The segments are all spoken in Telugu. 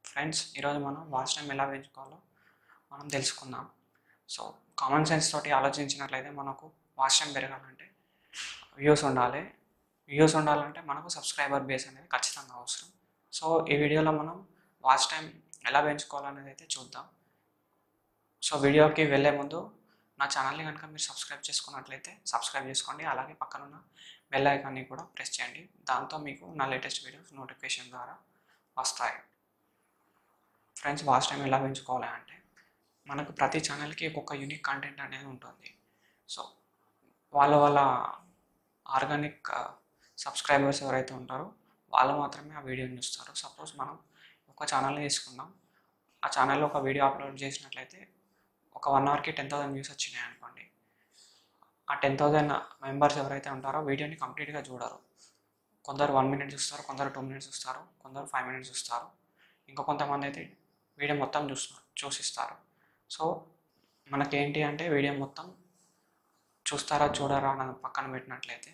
ఫ్రెండ్స్ ఈరోజు మనం వాచ్ టైం ఎలా పెంచుకోవాలో మనం తెలుసుకుందాం సో కామన్ సెన్స్ తోటి ఆలోచించినట్లయితే మనకు వాచ్ టైం పెరగాలంటే వ్యూస్ ఉండాలి వ్యూస్ ఉండాలంటే మనకు సబ్స్క్రైబర్ బేస్ అనేది ఖచ్చితంగా అవసరం సో ఈ వీడియోలో మనం వాచ్ టైం ఎలా పెంచుకోవాలనేది అయితే చూద్దాం సో వీడియోకి వెళ్ళే ముందు నా ఛానల్ని కనుక మీరు సబ్స్క్రైబ్ చేసుకున్నట్లయితే సబ్స్క్రైబ్ చేసుకోండి అలాగే పక్కనున్న బెల్ ఐకాన్ని కూడా ప్రెస్ చేయండి దాంతో మీకు నా లేటెస్ట్ వీడియోస్ నోటిఫికేషన్ ద్వారా వస్తాయి ఫ్రెండ్స్ వాచ్ టైం ఎలా పెంచుకోవాలి అంటే మనకు ప్రతి ఛానల్కి ఒక్కొక్క యూనిక్ కంటెంట్ అనేది ఉంటుంది సో వాళ్ళ వాళ్ళ ఆర్గానిక్ సబ్స్క్రైబర్స్ ఎవరైతే ఉంటారో వాళ్ళు మాత్రమే ఆ వీడియోని చూస్తారు సపోజ్ మనం ఒక ఛానల్ని తీసుకుందాం ఆ ఛానల్లో ఒక వీడియో అప్లోడ్ చేసినట్లయితే ఒక వన్ అవర్కి టెన్ థౌసండ్ వ్యూస్ వచ్చినాయి అనుకోండి ఆ టెన్ థౌసండ్ మెంబర్స్ ఎవరైతే ఉంటారో వీడియోని కంప్లీట్గా చూడరు కొందరు వన్ మినిట్ చూస్తారు కొందరు టూ మినిట్స్ చూస్తారు కొందరు ఫైవ్ మినిట్స్ చూస్తారు ఇంకా కొంతమంది అయితే వీడియో మొత్తం చూస్తున్నారు చూసిస్తారు సో మనకేంటి అంటే వీడియో మొత్తం చూస్తారా చూడరా అని పక్కన పెట్టినట్లయితే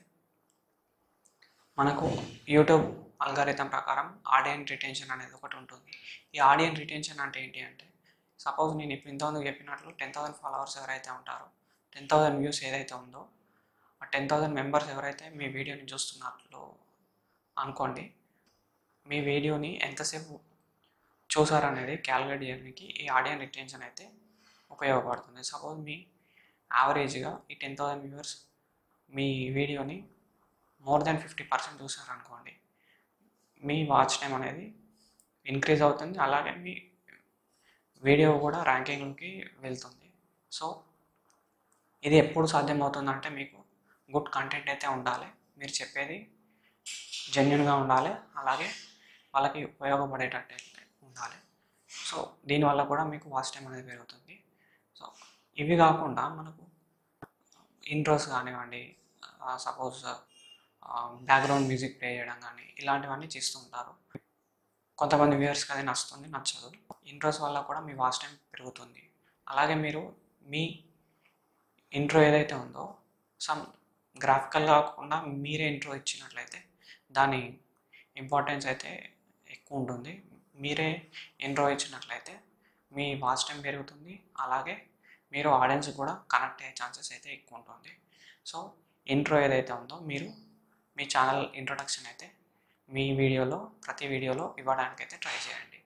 మనకు యూట్యూబ్ అల్గారిథం ప్రకారం ఆడియన్ రిటెన్షన్ అనేది ఒకటి ఉంటుంది ఈ ఆడియన్ రిటెన్షన్ అంటే ఏంటి అంటే సపోజ్ నేను ఇప్పుడు ఇంతకుముందు చెప్పినట్లు టెన్ థౌసండ్ ఫాలోవర్స్ ఎవరైతే ఉంటారో టెన్ థౌసండ్ వ్యూస్ ఏదైతే ఉందో ఆ టెన్ థౌసండ్ మెంబర్స్ ఎవరైతే మీ వీడియోని చూస్తున్నట్లు అనుకోండి మీ వీడియోని ఎంతసేపు చూసారనేది క్యాలిక్యులేట్ చేయడానికి ఈ ఆడియన్ రిటెన్షన్ అయితే ఉపయోగపడుతుంది సపోజ్ మీ యావరేజ్గా ఈ టెన్ థౌసండ్ వ్యూవర్స్ మీ వీడియోని మోర్ దెన్ ఫిఫ్టీ పర్సెంట్ చూసారనుకోండి మీ వాచ్ టైం అనేది ఇంక్రీజ్ అవుతుంది అలాగే మీ వీడియో కూడా ర్యాంకింగ్లోకి వెళ్తుంది సో ఇది ఎప్పుడు సాధ్యమవుతుందంటే మీకు గుడ్ కంటెంట్ అయితే ఉండాలి మీరు చెప్పేది జెన్యున్గా ఉండాలి అలాగే వాళ్ళకి ఉపయోగపడేటట్టు అయితే ఉండాలి సో దీనివల్ల కూడా మీకు వాచ్ టైం అనేది పెరుగుతుంది సో ఇవి కాకుండా మనకు ఇంట్రోస్ కానివ్వండి సపోజ్ బ్యాక్గ్రౌండ్ మ్యూజిక్ ప్లే చేయడం కానీ ఇలాంటివన్నీ చేస్తూ ఉంటారు కొంతమంది వ్యూవర్స్కి అది నచ్చుతుంది నచ్చదు ఇంట్రోస్ వల్ల కూడా మీ వాచ్ టైం పెరుగుతుంది అలాగే మీరు మీ ఇంట్రో ఏదైతే ఉందో సమ్ గ్రాఫికల్ కాకుండా మీరే ఇంట్రో ఇచ్చినట్లయితే దాని ఇంపార్టెన్స్ అయితే ఎక్కువ ఉంటుంది మీరే ఇంట్రో ఇచ్చినట్లయితే మీ వాచ్ టైం పెరుగుతుంది అలాగే మీరు ఆడియన్స్ కూడా కనెక్ట్ అయ్యే ఛాన్సెస్ అయితే ఎక్కువ ఉంటుంది సో ఇంట్రో ఏదైతే ఉందో మీరు మీ ఛానల్ ఇంట్రొడక్షన్ అయితే మీ వీడియోలో ప్రతి వీడియోలో ఇవ్వడానికి అయితే ట్రై చేయండి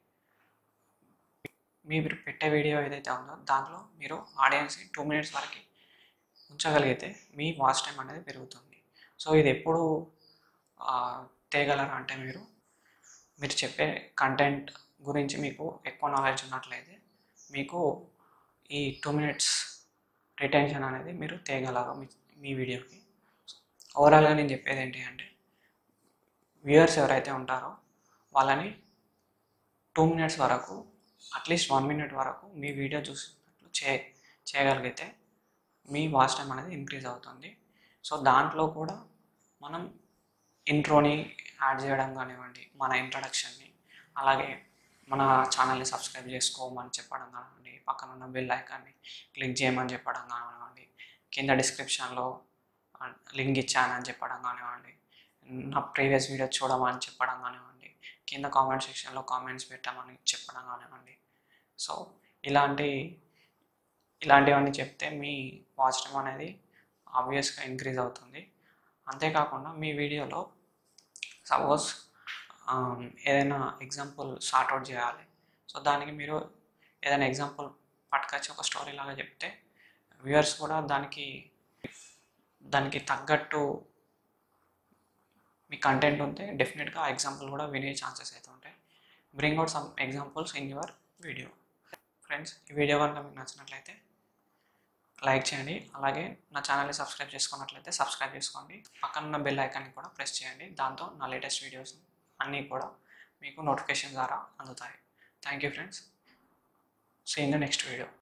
మీరు పెట్టే వీడియో ఏదైతే ఉందో దాంట్లో మీరు ఆడియన్స్ టూ మినిట్స్ వరకు ఉంచగలిగితే మీ వాచ్ టైం అనేది పెరుగుతుంది సో ఇది ఎప్పుడు తేగలరా అంటే మీరు మీరు చెప్పే కంటెంట్ గురించి మీకు ఎక్కువ నాలెడ్జ్ ఉన్నట్లయితే మీకు ఈ టూ మినిట్స్ రిటెన్షన్ అనేది మీరు తేగలరు మీ మీ వీడియోకి ఓవరాల్గా నేను చెప్పేది ఏంటి అంటే వ్యూయర్స్ ఎవరైతే ఉంటారో వాళ్ళని టూ మినిట్స్ వరకు అట్లీస్ట్ వన్ మినిట్ వరకు మీ వీడియో చూసినట్లు చే చేయగలిగితే మీ వాచ్ టైం అనేది ఇంక్రీజ్ అవుతుంది సో దాంట్లో కూడా మనం ఇంట్రోని యాడ్ చేయడం కానివ్వండి మన ఇంట్రడక్షన్ని అలాగే మన ఛానల్ని సబ్స్క్రైబ్ చేసుకోమని చెప్పడం కానివ్వండి పక్కన ఉన్న బెల్ ఐకాన్ని క్లిక్ చేయమని చెప్పడం కానివ్వండి కింద డిస్క్రిప్షన్లో లింక్ ఇచ్చానని చెప్పడం కానివ్వండి నా ప్రీవియస్ వీడియో చూడమని చెప్పడం కానివ్వండి కింద కామెంట్ సెక్షన్లో కామెంట్స్ పెట్టమని చెప్పడం కానివ్వండి సో ఇలాంటి ఇలాంటివన్నీ చెప్తే మీ వాచ్ టైం అనేది ఆబ్వియస్గా ఇంక్రీజ్ అవుతుంది అంతేకాకుండా మీ వీడియోలో సపోజ్ ఏదైనా ఎగ్జాంపుల్ అవుట్ చేయాలి సో దానికి మీరు ఏదైనా ఎగ్జాంపుల్ పట్టుకొచ్చి ఒక స్టోరీ లాగా చెప్తే వ్యూవర్స్ కూడా దానికి దానికి తగ్గట్టు మీ కంటెంట్ ఉంటే డెఫినెట్గా ఆ ఎగ్జాంపుల్ కూడా వినే ఛాన్సెస్ అయితే ఉంటాయి bring out some examples in your video friends ఈ వీడియో కనుక మీకు నచ్చినట్లయితే లైక్ చేయండి అలాగే నా ఛానల్ని సబ్స్క్రైబ్ చేసుకున్నట్లయితే సబ్స్క్రైబ్ చేసుకోండి పక్కన ఉన్న బెల్ ఐకాన్ని కూడా ప్రెస్ చేయండి దాంతో నా లేటెస్ట్ వీడియోస్ అన్నీ కూడా మీకు నోటిఫికేషన్ ద్వారా అందుతాయి thank you friends see in the next video